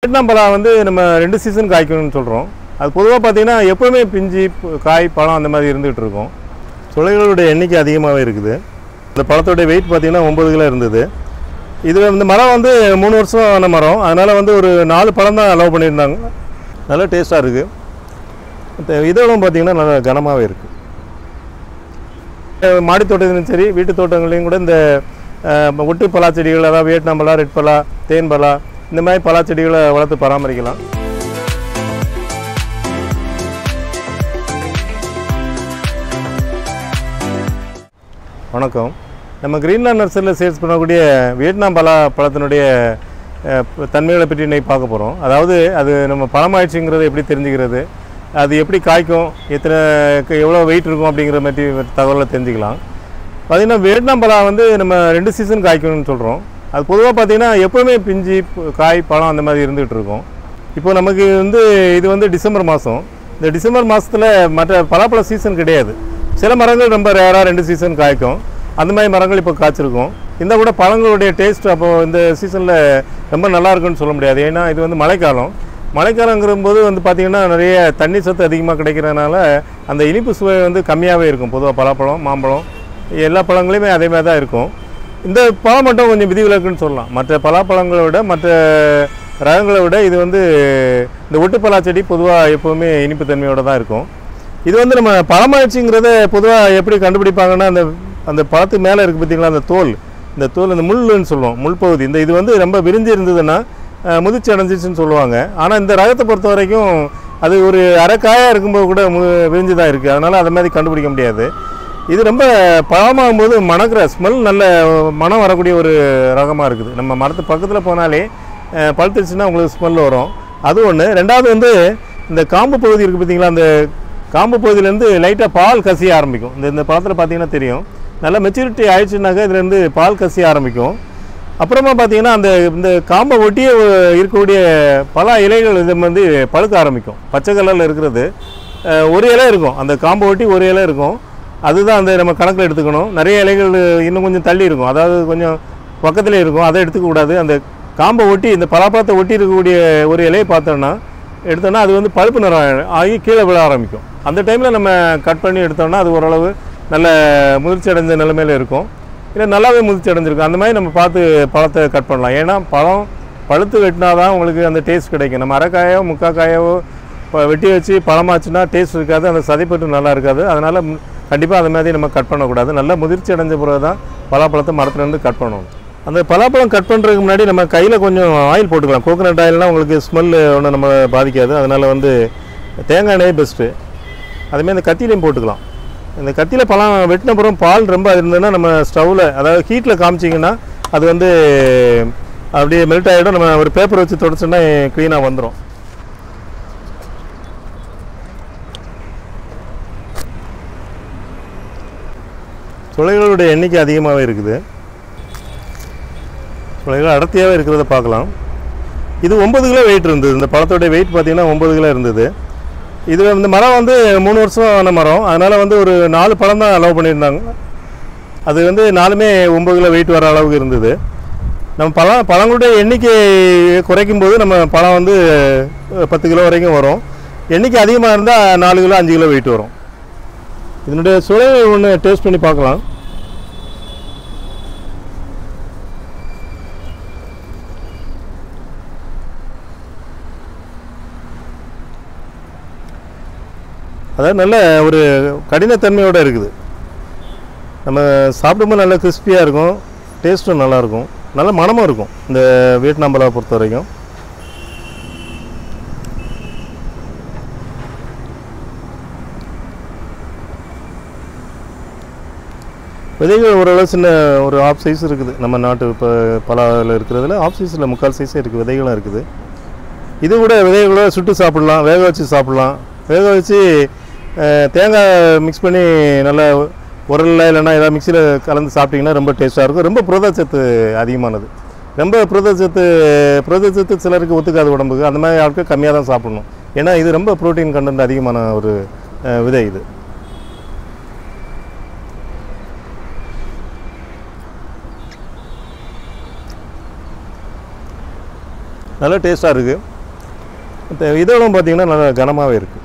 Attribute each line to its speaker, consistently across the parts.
Speaker 1: Vietnam பழம் வந்து நம்ம ரெண்டு சீசன் காய்க்கணும்னு சொல்கிறோம் அது பொதுவாக பார்த்தீங்கன்னா எப்போவுமே பிஞ்சு ப- காய் பழம் அந்த மாதிரி இருந்துகிட்டு இருக்கும் சுளைகளுடைய எண்ணிக்கை அதிகமாகவே இருக்குது இந்த பழத்தோடைய வெயிட் பார்த்தீங்கன்னா ஒம்பது கிலோ இருந்தது இது இந்த மரம் வந்து மூணு வருஷம் ஆன மரம் அதனால் வந்து ஒரு நாலு பழம் தான் அலோவ் பண்ணியிருந்தாங்க நல்லா டேஸ்ட்டாக இருக்குது மற்ற இதழும் பார்த்தீங்கன்னா நல்லா கனமாகவே இருக்குது மாடி தோட்டத்திலும் சரி வீட்டு தோட்டங்களையும் கூட இந்த அஹ், ஒட்டு பலா செடிகள் அதாவது வியட்நாம் பலா ரெட் பலா தேன் பலா இந்த மாதிரி பலா செடிகளை வளர்த்து பராமரிக்கலாம் வணக்கம் நம்ம கிரீன்லாண்ட் நர்சரியில் சேல்ஸ் பண்ணக்கூடிய வியட்நாம் பலா பழத்தினுடைய அஹ், ப- தன்மைகளை பற்றி இன்னைக்கு பார்க்க போகிறோம் அதாவது அது நம்ம பழமாயிடுச்சுங்கிறத எப்படி தெரிஞ்சுக்கிறது அது எப்படி காய்க்கும் எத்தனை க- எவ்வளோ வெயிட் இருக்கும் அப்படிங்கிற மாதிரி தகவலை தெரிஞ்சுக்கலாம் பார்த்திங்கன்னா வியட்நாம் பலா வந்து நம்ம ரெண்டு சீசன் காய்க்கணும்னு சொல்கிறோம் அது பொதுவாக பார்த்திங்கன்னா எப்போவுமே பிஞ்சு ப- காய் பழம் அந்த மாதிரி இருந்துகிட்டு இருக்கும் இப்போ நமக்கு வந்து இது வந்து டிசம்பர் மாதம் இந்த டிசம்பர் மாதத்தில் மற்ற பலாப்பழ சீசன் கிடையாது சில மரங்கள் ரொம்ப ரேராக ரெண்டு சீசன் காய்க்கும் அந்த மாதிரி மரங்கள் இப்போ காய்ச்சிருக்கும் இந்த கூட பழங்களுடைய டேஸ்ட் அப்போ இந்த சீசனில் ரொம்ப நல்லா இருக்குன்னு சொல்ல முடியாது ஏன்னா இது வந்து மழைக்காலம் மழைக்காலங்கிற போது வந்து பார்த்திங்கன்னா நிறைய தண்ணி சத்து அதிகமாக கிடைக்கிறதுனால அந்த இனிப்பு சுவை வந்து கம்மியாகவே இருக்கும் பொதுவாக பலாப்பழம் மாம்பழம் எல்லா பழங்களையுமே அதே மாதிரி தான் இருக்கும் இந்த பழம் மட்டும் கொஞ்சம் விதிவிலக்குன்னு சொல்லலாம் மற்ற பலாப்பழங்களை விட மற்ற ரகங்களை விட இது வந்து இந்த ஒட்டுப்பலா செடி பொதுவாக எப்போவுமே இனிப்பு தன்மையோடு தான் இருக்கும் இது வந்து நம்ம பழமாயிடுச்சுங்கிறத பொதுவாக எப்படி கண்டுபிடிப்பாங்கன்னா அந்த அந்த பழத்துக்கு மேலே இருக்குது பார்த்தீங்களா அந்த தோல் இந்த தோல் இந்த முள்ளுன்னு சொல்லுவோம் முள் பகுதி இந்த இது வந்து ரொம்ப விரிஞ்சு இருந்ததுன்னா அஹ், முதிர்ச்சி அடைஞ்சிச்சுன்னு சொல்லுவாங்க ஆனால் இந்த ரகத்தை பொறுத்த வரைக்கும் அது ஒரு அரைக்காயாக இருக்கும்போது கூட மு விரிஞ்சு தான் இருக்குது அதனால் அதை மாதிரி கண்டுபிடிக்க முடியாது இது ரொம்ப பழமாகும் போது மணக்கிற ஸ்மெல் நல்ல மனம் வரக்கூடிய ஒரு ரகமாக இருக்குது நம்ம மரத்து பக்கத்தில் போனாலே அஹ், பழுத்துருச்சுன்னா உங்களுக்கு ஸ்மெல் வரும் அது ஒன்று ரெண்டாவது வந்து இந்த காம்பு பகுதி இருக்குது பார்த்தீங்களா அந்த காம்பு பகுதியிலேருந்து லைட்டாக பால் கசிய ஆரம்பிக்கும் இந்த இந்த பழத்தில் பார்த்தீங்கன்னா தெரியும் நல்லா மெச்சூரிட்டி ஆயிடுச்சுனாக்கா இதுலேருந்து பால் கசிய ஆரம்பிக்கும் அப்புறமா பார்த்தீங்கன்னா அந்த இந்த காம்பை ஒட்டியே ஒ- இருக்கக்கூடிய பல இலைகள் இது வந்து பழுக்க ஆரம்பிக்கும் பச்சை கலரில் இருக்கிறது அஹ், ஒரு இலை இருக்கும் அந்த காம்பை ஒட்டி ஒரு இலை இருக்கும் அதுதான் அந்த நம்ம கணக்கில் எடுத்துக்கணும் நிறைய இலைகள் இன்னும் கொஞ்சம் தள்ளி இருக்கும் அதாவது கொஞ்சம் பக்கத்துலேயே இருக்கும் அதை எடுத்துக்க கூடாது அந்த காம்பை ஒட்டி இந்த பலாப்பழத்தை ஒட்டி இருக்கக்கூடிய ஒரு இலையை பார்த்தோன்னா எடுத்தோன்னா அது வந்து பழுப்பு நிறம் ஆகி கீழே விழ ஆரம்பிக்கும் அந்த டைமில் நம்ம கட் பண்ணி எடுத்தோம்னா அது ஓரளவு நல்ல முதிர்ச்சி அடைஞ்ச நிலைமையில இருக்கும் இல்லை நல்லாவே முதிர்ச்சி அடைஞ்சிருக்கும் அந்த மாதிரி நம்ம பார்த்து பழத்தை கட் பண்ணலாம் ஏன்னா பழம் பழுத்து வெட்டினா தான் உங்களுக்கு அந்த டேஸ்ட் கிடைக்கும் நம்ம அரைக்காயோ முக்காக்காயோ இப்போ வெட்டி வச்சு பழமாச்சுன்னா டேஸ்ட் இருக்காது அந்த சதைப்பட்டு நல்லா இருக்காது அதனால் கண்டிப்பாக அந்த மாதிரி நம்ம கட் பண்ணக்கூடாது நல்லா முதிர்ச்சி அடைஞ்ச பிறகு தான் பலாப்பழத்தை மரத்துலேருந்து கட் பண்ணணும் அந்த பலாப்பழம் கட் பண்ணுறதுக்கு முன்னாடி நம்ம கையில் கொஞ்சம் ஆயில் போட்டுக்கலாம் கோகனட் ஆயில்னால் உங்களுக்கு ஸ்மெல் ஒன்றும் நம்ம பாதிக்காது அதனால் வந்து தேங்காய் எண்ணெய் பெஸ்ட்டு அதுமாதிரி இந்த கத்திலையும் போட்டுக்கலாம் இந்த கத்தியில் பழம் வெட்டின அப்புறம் பால் ரொம்ப இருந்ததுன்னா நம்ம ஸ்டவ்வில் அதாவது ஹீட்டில் காமிச்சிங்கன்னா அது வந்து அப்படியே மெல்ட் ஆகிடும் நம்ம ஒரு பேப்பர் வச்சு தொடச்சோன்னா க்ளீனாக வந்துடும் துளைகளுடைய எண்ணிக்கை அதிகமாகவே இருக்குது துளைகள் அடர்த்தியாகவே இருக்கிறத பார்க்கலாம் இது ஒம்பது கிலோ வெயிட் இருந்தது இந்த பழத்தோடைய வெயிட் பார்த்தீங்கன்னா ஒம்பது கிலோ இருந்தது இது இந்த மரம் வந்து மூணு வருஷம் ஆன மரம் அதனால் வந்து ஒரு நாலு பழம் தான் அலோவ் பண்ணியிருந்தாங்க அது வந்து நாலுமே ஒம்பது கிலோ வெயிட் வர அளவுக்கு இருந்தது நம்ம பழம் பழங்களுடைய எண்ணிக்கை குறைக்கும் போது நம்ம பழம் வந்து அஹ், பத்து கிலோ வரைக்கும் வரும் எண்ணிக்கை அதிகமாக இருந்தால் நாலு கிலோ அஞ்சு கிலோ வெயிட் வரும் இதனுடைய சுவை ஒன்று டேஸ்ட் பண்ணி பார்க்கலாம் அதாவது நல்ல ஒரு கடினத்தன்மையோடு இருக்குது நம்ம சாப்பிடும்போது நல்ல கிறிஸ்பியாக இருக்கும் டேஸ்ட்டும் நல்லாயிருக்கும் நல்ல மணமும் இருக்கும் இந்த வியட்நாம் பலாவை பொறுத்த வரைக்கும் விதைகள் ஓரளவு சின்ன ஒரு ஆஃப் சைஸ் இருக்குது நம்ம நாட்டு இப்போ பலாவில் இருக்கிறதுல ஆஃப் சைஸில் முக்கால் சைஸே இருக்குது விதைகளும் இருக்குது இது கூட விதையை கூட சுட்டு சாப்பிட்லாம் வேக வச்சு சாப்பிட்லாம் வேக வச்சு அஹ், தேங்காய் மிக்ஸ் பண்ணி நல்லா உரலில் இல்லைன்னா ஏதாவது மிக்சியில் கலந்து சாப்பிட்டிங்கன்னா ரொம்ப டேஸ்ட்டாக இருக்கும் ரொம்ப புரதச்சத்து அதிகமானது ரொம்ப புரதச்சத்து புரதச்சத்து சிலருக்கு ஒத்துக்காது உடம்புக்கு அந்த மாதிரி ஆட்கள் கம்மியாக தான் சாப்பிடணும் ஏன்னா இது ரொம்ப புரோட்டீன் கண்டென்ட் அதிகமான ஒரு அஹ், விதை இது நல்ல டேஸ்ட்டாக இருக்குது இந்த இதழும் பார்த்தீங்கன்னா நல்லா கனமாகவே இருக்குது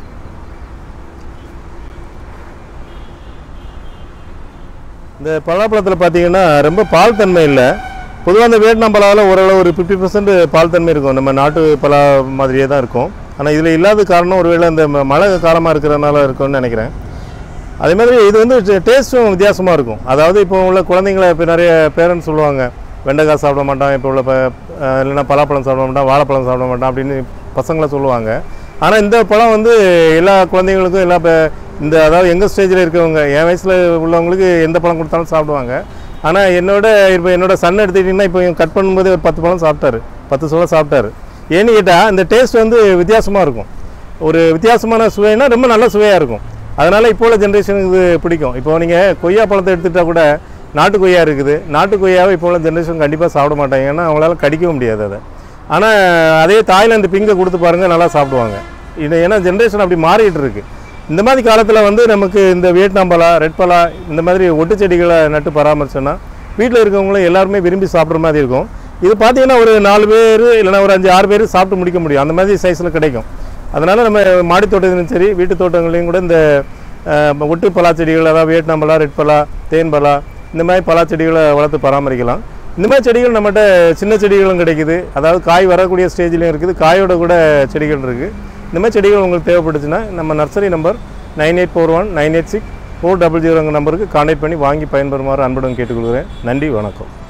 Speaker 1: இந்த பலாப்பழத்தில் பார்த்தீங்கன்னா ரொம்ப பால் தன்மை இல்லை பொதுவாக அந்த வியட்நாம் பலாவில் ஓரளவு ஒரு ஃபிஃப்டி பர்சன்ட் பால் தன்மை இருக்கும் நம்ம நாட்டு பலா மாதிரியே தான் இருக்கும் ஆனால் இதில் இல்லாத காரணம் ஒருவேளை இந்த ம- மழை காலமாக இருக்கிறதுனால இருக்கும்னு நினைக்கிறேன் அதே மாதிரி இது வந்து டேஸ்ட்டும் வித்தியாசமாக இருக்கும் அதாவது இப்போ உள்ள குழந்தைங்கள இப்போ நிறைய பேரண்ட்ஸ் சொல்லுவாங்க வெண்டைக்காய் சாப்பிட மாட்டான் இப்போ உள்ள ப அஹ் இல்லைன்னா பலாப்பழம் சாப்பிட மாட்டான் வாழைப்பழம் சாப்பிட மாட்டான் அப்படின்னு பசங்களை சொல்லுவாங்க ஆனால் இந்த பழம் வந்து எல்லா குழந்தைங்களுக்கும் எல்லா ப- இந்த அதாவது எங்கள் ஸ்டேஜில் இருக்கவங்க என் வயசில் உள்ளவங்களுக்கு எந்த பழம் கொடுத்தாலும் சாப்பிடுவாங்க ஆனால் என்னோட இப்போ என்னோட சன் எடுத்துக்கிட்டிங்கன்னா இப்போ கட் பண்ணும்போது ஒரு பத்து பழம் சாப்பிட்டாரு பத்து சோளம் சாப்பிட்டாரு ஏன்னு கேட்டால் இந்த டேஸ்ட் வந்து வித்தியாசமாக இருக்கும் ஒரு வித்தியாசமான சுவைனா ரொம்ப நல்ல சுவையாக இருக்கும் அதனால் இப்போ உள்ள ஜென்ரேஷனுக்கு இது பிடிக்கும் இப்போ நீங்கள் கொய்யா பழத்தை எடுத்துகிட்டா கூட நாட்டு கொய்யா இருக்குது நாட்டு கொய்யாவை இப்போ உள்ள ஜென்ரேஷன் கண்டிப்பாக சாப்பிட மாட்டாங்க ஏன்னா அவங்களால கடிக்கவும் முடியாது அதை ஆனால் அதே தாய்லாந்து பிங்கை கொடுத்து பாருங்கள் நல்லா சாப்பிடுவாங்க இது ஏன்னா ஜென்ரேஷன் அப்படி மாறிட்டு இருக்கு இந்த மாதிரி காலத்தில் வந்து நமக்கு இந்த வியட்நாம் பலா ரெட் பலா இந்த மாதிரி ஒட்டு செடிகளை நட்டு பராமரிச்சோன்னா வீட்டில் இருக்கவங்களும் எல்லாருமே விரும்பி சாப்பிட்ற மாதிரி இருக்கும் இது பார்த்தீங்கன்னா ஒரு நாலு பேர் இல்லைன்னா ஒரு அஞ்சு ஆறு பேர் சாப்பிட்டு முடிக்க முடியும் அந்த மாதிரி சைஸில் கிடைக்கும் அதனால் நம்ம மாடி தோட்டத்திலும் சரி வீட்டு தோட்டங்களையும் கூட இந்த அஹ், ஒட்டு பலா செடிகள் அதாவது வியட்நாம் பலா ரெட் பலா தேன் பலா இந்த மாதிரி பலா செடிகளை வளர்த்து பராமரிக்கலாம் இந்த மாதிரி செடிகள் நம்மகிட்ட சின்ன செடிகளும் கிடைக்குது அதாவது காய் வரக்கூடிய ஸ்டேஜ்லையும் இருக்குது காயோட கூட செடிகள் இருக்குது இந்த மாதிரி செடிகள் உங்களுக்கு தேவைப்பட்டுச்சுன்னா நம்ம nursery number nine eight four one nine eight six four double ஜீரோங்க நம்பருக்கு கான்டாக்ட் பண்ணி வாங்கி பயன்பெறுமாறு அன்புடன் கேட்டுக்கொள்கிறேன் நன்றி வணக்கம்